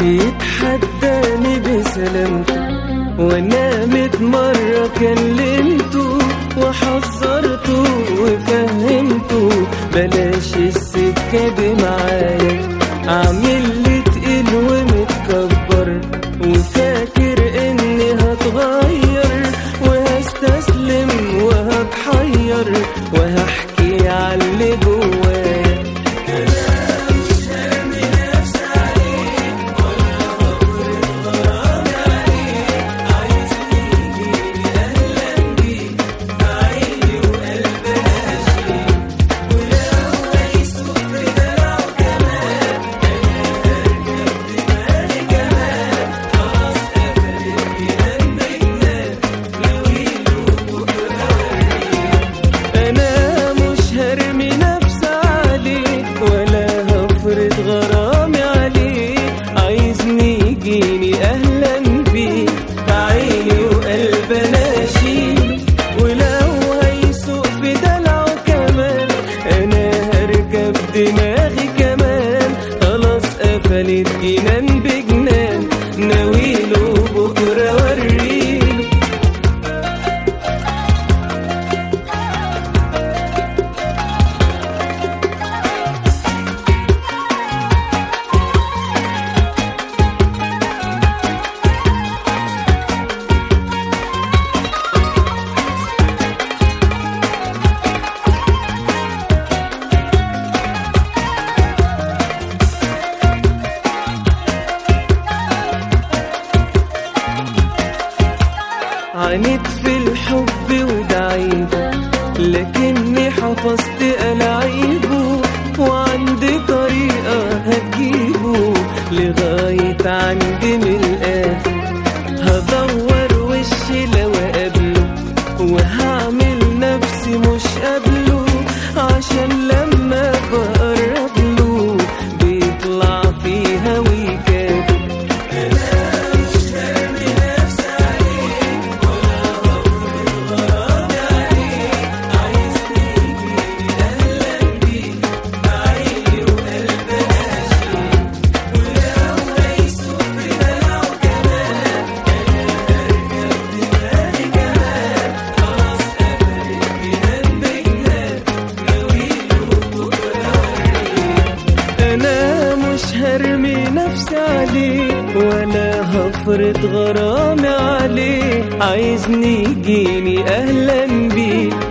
يتحداني بسلامته وانا ميت مرة كلمته وحذرته وفهمته بلاش السكة دي معايا عامل لي تقيل ومتكبر وفاكر اني هتغير وهستسلم وهتحير وهحكي على اللي جوايا انا مش هرمي نفسي عليك ولا هفرض غرامي عليك عايزني يجيني اهلا بيك عيني وقلب انا اشيل ولو هيسوق في دلعه كمان انا هركب دماغي كمان خلاص قفلت جنان بجنان ناويله بكره وريله عانيت في الحب ودعيت لكني حفظت ألعيبه وعندي طريقة هتجيبه لغاية عندي من الآخر هدور وشي لو أقابله وهعمل نفسي مش قابله عشان لما بقرب له بيطلع فيها ويكابر انا مش هرمي نفسي عليه ولا هفرض غرامي عليه عايزني يجيني اهلا بيه